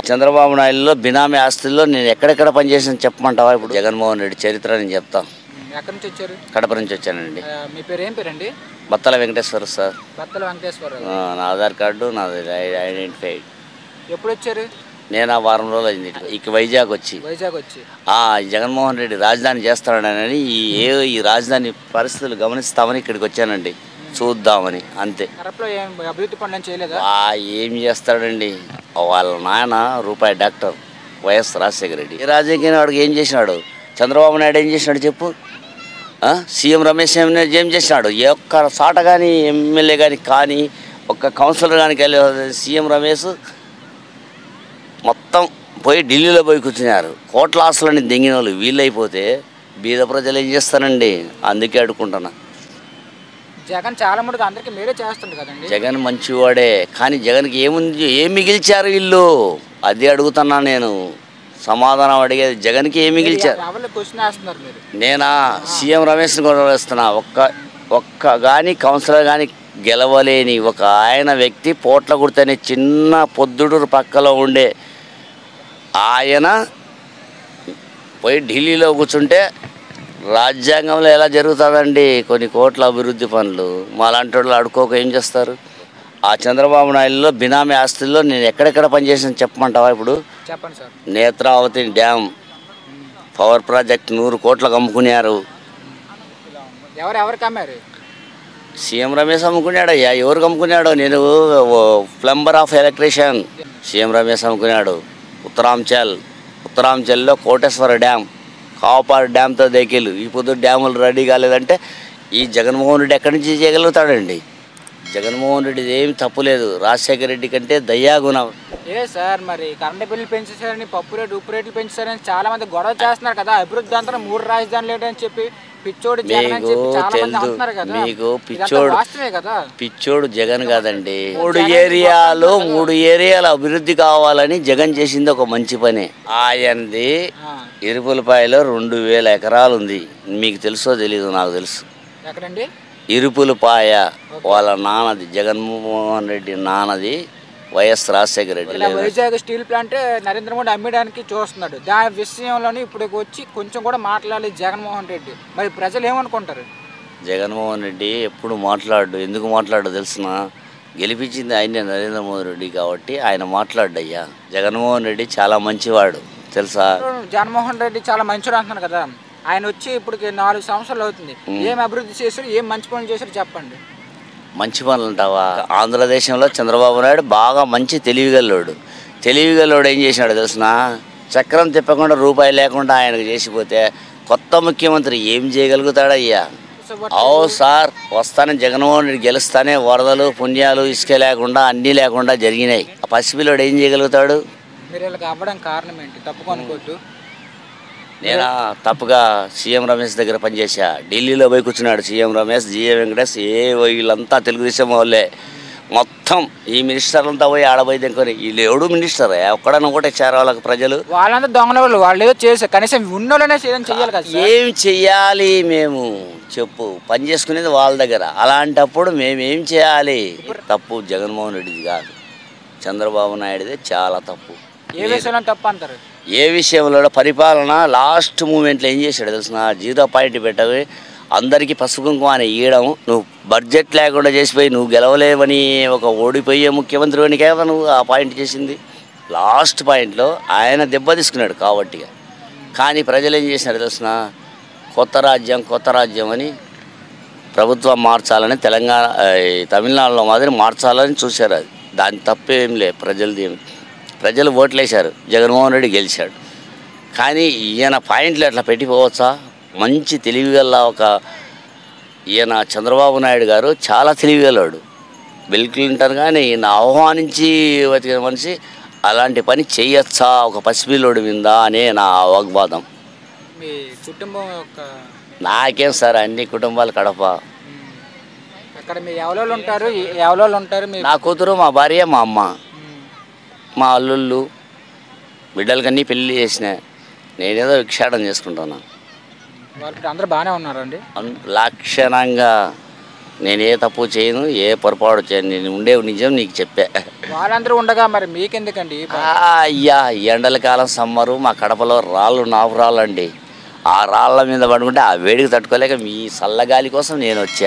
చంద్రబాబు నాయుడులో బినామీ ఆస్తుల్లో నేను ఎక్కడెక్కడ పనిచేసాను చెప్పమంటావా ఇప్పుడు జగన్మోహన్ రెడ్డి చరిత్ర నేను చెప్తాను ఎక్కడి నుంచి వచ్చారు కడప నుంచి వచ్చానండి ఆ, మీ పేరు ఏం పేరండి బత్తల వెంకటేశ్వర సార్ బత్తల వెంకటేశ్వరరావు ఆ, నా ఆధార్ కార్డు నాది ఐడెంటిఫై ఎప్పుడు వచ్చారు నేను ఆ వారం రోజులు అయింది ఇక వైజాగ్ వచ్చి వైజాగ్ వచ్చి ఆ జగన్మోహన్ రెడ్డి రాజధాని చేస్తాడని ఈ ఏ ఈ రాజధాని పరిస్థితులు గమనిస్తామని ఇక్కడికి వచ్చానండి చూద్దామని అంతే కడపలో ఏం అభివృద్ధి పనులు ఏం చేయలేదా ఆ ఏం చేస్తాడండి వాళ్ళ నాయన రూపాయి డాక్టర్ వైఎస్ రాజశేఖర రెడ్డి ఈ రాజకీయ వాడికి ఏం చేసినాడు చంద్రబాబు నాయుడు ఏం చేసినాడు చెప్పు ఆ? సీఎం రమేష్ ఏం ఏం చేసినాడు ఏ ఒక్క సాట కానీ ఎమ్మెల్యే కానీ కానీ ఒక్క కౌన్సిలర్ కానీ వెళ్ళి సీఎం రమేష్ మొత్తం పోయి ఢిల్లీలో పోయి కూర్చున్నారు కోట్ల ఆస్తులని దింగిన వాళ్ళు వీళ్ళైపోతే బీద ప్రజలు ఏం చేస్తారండి అందుకే అడుక్కుంటున్నా జగన్ చాలా మటుకు అందరికి మీరే చేస్తుంది కదండి జగన్ మంచివాడే కానీ జగన్కి ఏముంది ఏం మిగిల్చారు వీళ్ళు అది అడుగుతున్నా నేను సమాధానం అడిగేది జగన్కి ఏం మిగిల్చారు ఎవరు క్వశ్చన్ వేస్తున్నారు మీరు నేనా సీఎం రమేష్ని కూడా వేస్తున్నా ఒక్క ఒక్క కానీ కౌన్సిలర్ కానీ గెలవలేని ఒక ఆయన వ్యక్తి పోట్ల గుర్తనే చిన్న పొద్దుడు పక్కలో ఉండే ఆయన పోయి ఢిల్లీలో కూర్చుంటే రాజ్యాంగంలో ఎలా జరుగుతుందండి కొన్ని కోట్ల అభివృద్ధి పనులు మాలాంటి వాళ్ళు అడుకోక ఏం చేస్తారు ఆ చంద్రబాబు నాయుడులో బినామీ ఆస్తుల్లో నేను ఎక్కడెక్కడ పనిచేసాను చెప్పమంటావా ఇప్పుడు చెప్పండి sir Netravati dam power project నూరు కోట్లకు అమ్ముకున్నారు ఎవరు ఎవరికి అమ్మారు సీఎం రమేష్ అమ్ముకున్నాడు అయ్యా ఎవరికి అమ్ముకున్నాడు నేను plumber of electrician CM Ramesh అమ్ముకున్నాడు ఉత్తరాంచల్ ఉత్తరాంచల్లో కోటేశ్వర డ్యామ్ కాపాడు డ్యామ్తో దేకిలు ఈ పొద్దు డ్యాములు రెడీ కాలేదంటే ఈ జగన్మోహన్ రెడ్డి ఎక్కడి నుంచి చేయగలుగుతాడండి జగన్మోహన్ రెడ్డిది ఏమి తప్పులేదు రాజశేఖర రెడ్డి కంటే దయ్యాగుణం ఏ సార్ మరి కరెంట్ బిల్లు పెంచేసారని పప్పు రేటు ఉప్పు రేట్లు పెంచేసారని చాలా మంది గొడవ చేస్తున్నారు కదా అభివృద్ధి అంతా మూడు రాజధానులు ఏంటని చెప్పి పిచ్చోడు జగన్ అని చెప్పి మీకు చాలా మంది తెలుసు. అంటున్నారు కదా మీకు ఇదంతా పిచ్చోడు. వాస్తవే కదా పిచ్చోడు జగన్ కాదండి మూడు ఏరియాలు మూడు ఏరియాల అభివృద్ధి కావాలని జగన్ చేసింది ఒక మంచి పని ఆయనది ఆ, ఇరుపులపాయలో రెండు వేల ఎకరాలు ఉంది మీకు తెలుసో తెలీదు నాకు తెలుసు ఎక్కడండి ఇరుపులపాయ వాళ్ళ నాన్నది జగన్మోహన్ రెడ్డి నాన్నది వైఎస్ రాజశేఖర రెడ్డి ఇలా వైజాగ్ స్టీల్ ప్లాంట్ నరేంద్ర మోడీ అమ్మడానికి చూస్తున్నాడు దాని విషయంలోనే ఇప్పుడు వచ్చి కొంచెం కూడా మాట్లాడాలి జగన్మోహన్ రెడ్డి మరి ప్రజలు ఏమనుకుంటారు జగన్మోహన్ రెడ్డి ఎప్పుడు మాట్లాడు ఎందుకు మాట్లాడు తెలిసిన గెలిపించింది ఆయనే నరేంద్ర మోదీ రెడ్డి కాబట్టి ఆయన మాట్లాడయ్యా జగన్మోహన్ రెడ్డి చాలా మంచివాడు తెలుసా జగన్మోహన్ రెడ్డి చాలా మంచివాడు అంటున్నారు కదా ఆయన వచ్చి ఇప్పుడు నాలుగు సంవత్సరాలు అవుతుంది ఏం అభివృద్ధి చేశారు ఏం మంచి పనులు చేశారు చెప్పండి మంచి పనులు అంటావా ఆంధ్రదేశంలో చంద్రబాబు నాయుడు బాగా మంచి తెలివిగల్లోడు తెలివిగల్లోడు ఏం చేసినాడు తెలిసిన చక్రం తిప్పకుండా రూపాయి లేకుండా ఆయనకు చేసిపోతే కొత్త ముఖ్యమంత్రి ఏం చేయగలుగుతాడయ్యా సో అవు సార్ వస్తానే జగన్మోహన్ రెడ్డి గెలుస్తానే వరదలు పుణ్యాలు ఇసుక లేకుండా అన్నీ లేకుండా జరిగినాయి ఆ పసిపిల్లోడు ఏం చేయగలుగుతాడు మీరు వీళ్ళకి అవ్వడం కారణం ఏంటి తప్పు అనుకోవద్దు నేను తప్పుగా సీఎం రమేష్ దగ్గర పనిచేసా ఢిల్లీలో పోయి కూర్చున్నాడు సీఎం రమేష్ జిఏ వెంకటేష్ ఏ వీళ్ళంతా తెలుగుదేశం వాళ్ళే మొత్తం ఈ మినిస్టర్లంతా పోయి ఆడబోయి దగ్గర వీళ్ళు ఎవడు మినిస్టర్ ఒక్కడన్నా కూడా ఇచ్చారు వాళ్ళకి ప్రజలు వాళ్ళంతా దొంగల వాళ్ళు వాళ్ళు ఏదో చేశారు కనీసం ఉన్నోళ్ళనే చేయడం చెయ్యాలి కదా సార్. ఏం చెయ్యాలి మేము చెప్పు పని చేసుకునేది వాళ్ళ దగ్గర అలాంటప్పుడు మేము ఏం చేయాలి తప్పు జగన్మోహన్ రెడ్డిది కాదు చంద్రబాబు నాయుడుదే చాలా తప్పు ఏ విషయంలో తప్పు అంటారు ఏ విషయంలో పరిపాలన లాస్ట్ మూమెంట్లో ఏం చేశాడు తెలిసిన జీరో పాయింట్ పెట్టవి అందరికీ పసుపు కుంకుమ అని ఇవ్వడం నువ్వు బడ్జెట్ లేకుండా చేసిపోయి నువ్వు గెలవలేవని ఒక ఓడిపోయే ముఖ్యమంత్రి అని కదా నువ్వు ఆ పాయింట్ చేసింది లాస్ట్ పాయింట్లో ఆయన దెబ్బ తీసుకున్నాడు కాబట్టి కానీ ప్రజలు ఏం చేసినారు తెలిసిన కొత్త రాజ్యం కొత్త రాజ్యం అని ప్రభుత్వం మార్చాలని తెలంగాణ ఆ, ఈ తమిళనాడులో మాదిరి మార్చాలని చూశారు అది దాని తప్పేం లే ప్రజలది ఏం ప్రజలు ఓట్లేశారు జగన్మోహన్ రెడ్డి గెలిచాడు కానీ ఈయన పాయింట్లు అట్లా పెట్టిపోవచ్చా మంచి తెలివిగల ఒక ఈయన చంద్రబాబు నాయుడు గారు చాలా తెలివిగలవాడు బిల్ క్లింటన్ కానీ ఈయన ఆహ్వానించి బతికిన మనిషి అలాంటి పని చేయొచ్చా ఒక పసిపిల్లోడి మీద అనే నా వాగ్వాదం మీ కుటుంబం యొక్క నాకేం సార్ అన్ని కుటుంబాలు కడప ఉమ్, అక్కడ మీ ఎవరోళ్ళు ఉంటారు ఏ- ఎవరోళ్ళు ఉంటారు మీ నా కూతురు మా భార్య మా అమ్మ ఉమ్, మా అల్లుళ్ళు బిడ్డలకన్నీ పెళ్లి చేసిన నేనేదో విక్షాటం చేసుకుంటున్నా వాళ్ళు ఇప్పుడు అందరూ బాగానే ఉన్నారండి అన్- లక్షణంగా నేను ఏ తప్పు చేయను ఏ పొరపాటు చేయను నేను ఉండే నిజం నీకు చెప్పా వాళ్ళందరూ ఉండగా మరి మీకెందుకండి ఈ బాధ? ఆ, అయ్యా ఈ ఎండల కాలం సమ్మరు మా కడపలో రాళ్ళు నాపు రాళ్ళు అండి ఆ రాళ్ళ మీద పడుకుంటే ఆ వేడికి తట్టుకోలేక మీ చల్లగాలి కోసం నేను వచ్చా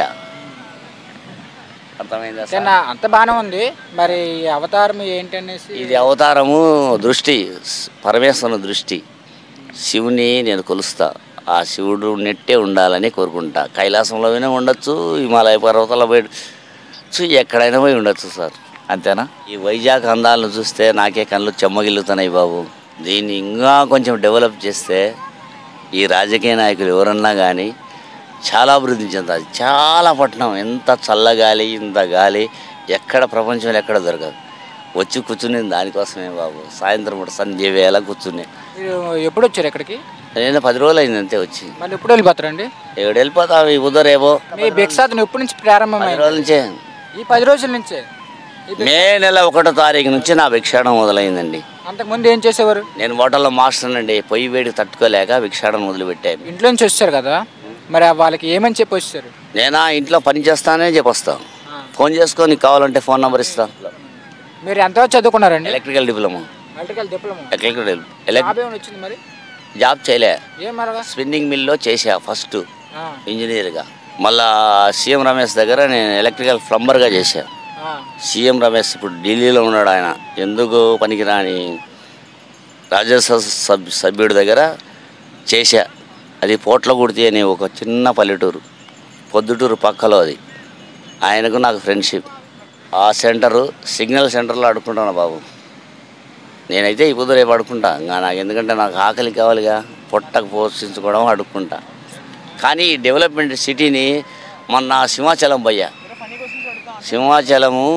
అర్థమైందా అంటే సార్? నా అంత బాగానే ఉంది మరి ఈ అవతారం ఏంటనేసి ఇది అవతారము దృష్టి పరమేశ్వరుని దృష్టి శివుని నేను కొలుస్తా ఆ శివుడు నెట్టే ఉండాలని కోరుకుంటా కైలాసంలోనే ఉండొచ్చు హిమాలయ పర్వతాల్లో పోయి ఉండొచ్చు, ఎక్కడైనా పోయి ఉండొచ్చు సార్ అంతేనా ఈ వైజాగ్ అందాలను చూస్తే నాకే కళ్ళు చెమ్మగిల్లుతున్నాయి బాబు దీన్ని ఇంకా కొంచెం డెవలప్ చేస్తే ఈ రాజకీయ నాయకులు ఎవరన్నా కానీ చాలా అభివృద్ధి చెందాలి చాలా పట్టణం ఎంత చల్లగాలి ఇంత గాలి ఎక్కడ ప్రపంచంలో ఎక్కడ దొరకదు వచ్చి కూర్చుని దానికోసమే బాబు సాయంత్రం పూట సంధ్య వేళ కూర్చుని మీరు ఎప్పుడు వచ్చారు ఇక్కడికి నేను పది రోజులు అయింది అంతే వచ్చి మళ్ళీ ఎప్పుడు వెళ్ళిపోతారండి ఏడు వెళ్ళిపోతావు ఈ ఉదరేమో మీ భిక్షాటన ఎప్పటి నుంచి పది ప్రారంభమైంది రోజుల నుంచే ఈ పది రోజుల నుంచే ఈ భి- మే నెల ఒకటో తారీఖు నుంచి నా భిక్షాటం మొదలైందండి అంతకుముందు ఏం చేసేవారు నేను హోటల్లో మాస్టర్ అండి పొయ్యి వేడికి తట్టుకోలేక భిక్షాటం మొదలుపెట్టాను ఇంట్లో నుంచి వచ్చారు కదా మరి వాళ్ళకి ఏమని చెప్పి వచ్చారు నేనా ఇంట్లో పని చేస్తానే చెప్పొస్తాను ఫోన్ చేసుకో నీకు కావాలంటే ఫోన్ నెంబర్ ఇస్తా మీరు ఎంతవరకు చదువుకున్నారండి electrical diploma electrical diploma electrical ఎలక్ జాబ్ ఏమైనా వచ్చింది మరి జాబ్ చేయలే ఏం మరగా స్పిన్నింగ్ మిల్లో చేసా ఫస్ట్ ఆ, ఇంజనీర్గా మళ్ళా సీఎం రమేష్ దగ్గర నేను ఎలక్ట్రికల్ ప్లంబర్గా చేశా ఆ, సీఎం రమేష్ ఇప్పుడు ఢిల్లీలో ఉన్నాడు ఆయన ఎందుకు పనికిరాని రాజ్యసభ సభ్ సభ్యుడి దగ్గర చేశా అది పోట్లగుడితి అనే ఒక చిన్న పల్లెటూరు పొద్దుటూరు పక్కలో అది ఆయనకు నాకు ఫ్రెండ్షిప్ ఆ సెంటరు సిగ్నల్ సెంటర్లో అడుక్కుంటాను బాబు నేనైతే ఇప్పుడు రేపు అడుక్కుంటా ఇంకా నాకు ఎందుకంటే నాకు ఆకలి కావాలిగా పొట్టకు పోషించుకోవడం అడుక్కుంటా కానీ ఈ డెవలప్మెంట్ సిటీని మొన్న సింహాచలం పోయా సింహాచలము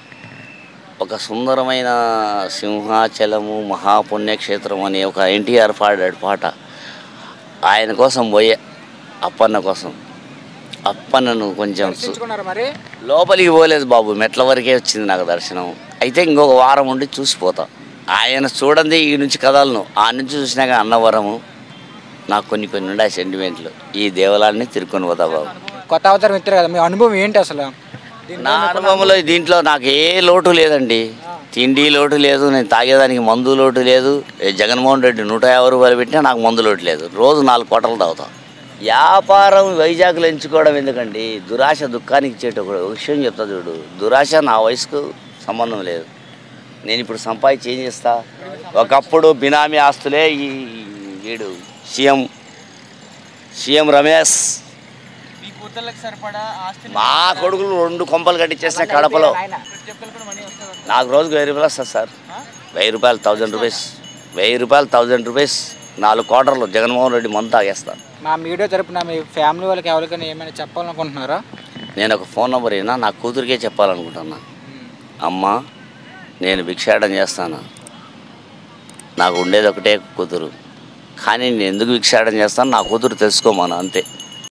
ఒక సుందరమైన సింహాచలము మహాపుణ్యక్షేత్రం అనే ఒక ఎన్టీఆర్ పాడాడు పాట ఆయన కోసం పోయే అప్పన్న కోసం అప్పన్నను కొంచెం సు- దర్శించుకున్నారా మరి లోపలికి పోలేదు బాబు మెట్ల వరకే వచ్చింది నాకు దర్శనం అయితే ఇంకొక వారం ఉండి చూసిపోతా ఆయన చూడండి ఈ నుంచి కదలను ఆ నుంచి చూసినాక అన్నవరము నాకు కొన్ని కొన్ని ఉండే సెంటిమెంట్లు ఈ దేవాలయాన్ని తిరుక్కొని పోతా బాబు కొత్త అవతారం ఎత్తారు కదా మీ అనుభవం ఏంటి అసలు దీని నా అనుభవంలో దీంట్లో నాకు ఏ లోటు లేదండి తిండి లోటు లేదు నేను తాగేదానికి మందు లోటు లేదు ఏ జగన్మోహన్ రెడ్డి నూట యాభై రూపాయలు పెట్టినా నాకు మందు లోటు లేదు రోజు నాలుగు కోటలు తాగుతాం వ్యాపారం వైజాగ్లో ఎంచుకోవడం ఎందుకండి దురాశ దుఃఖానికి ఇచ్చేట ఒక విషయం చెప్తా చూడు దురాశ నా వయసుకు సంబంధం లేదు నేను ఇప్పుడు సంపాదించి ఏం చేస్తా ఒకప్పుడు బినామీ ఆస్తులే ఈ వీడు సీఎం సీఎం రమేష్ మీ కూతుర్లకు సరిపడా ఆస్తి మా కొడుకులు రెండు కొంపలు కట్టించేసిన కడపలో నాకు రోజుకు వెయ్యి రూపాయలు వస్తుంది సార్ వెయ్యి రూపాయలు థౌజండ్ రూపీస్ వెయ్యి రూపాయలు థౌజండ్ రూపీస్ నాలుగు క్వార్టర్లు జగన్మోహన్ రెడ్డి మందు తాగేస్తాను మా మీడియా తరపున మీ ఫ్యామిలీ వాళ్ళకి ఎవరికైనా ఏమైనా చెప్పాలనుకుంటున్నారా నేను ఒక ఫోన్ నెంబర్ అయినా నా కూతురికే చెప్పాలనుకుంటున్నా అమ్మ నేను భిక్షాటం చేస్తాను నాకు ఉండేది ఒకటే కూతురు కానీ నేను ఎందుకు భిక్షాటం చేస్తాను నా కూతురు తెలుసుకోమాను అంతే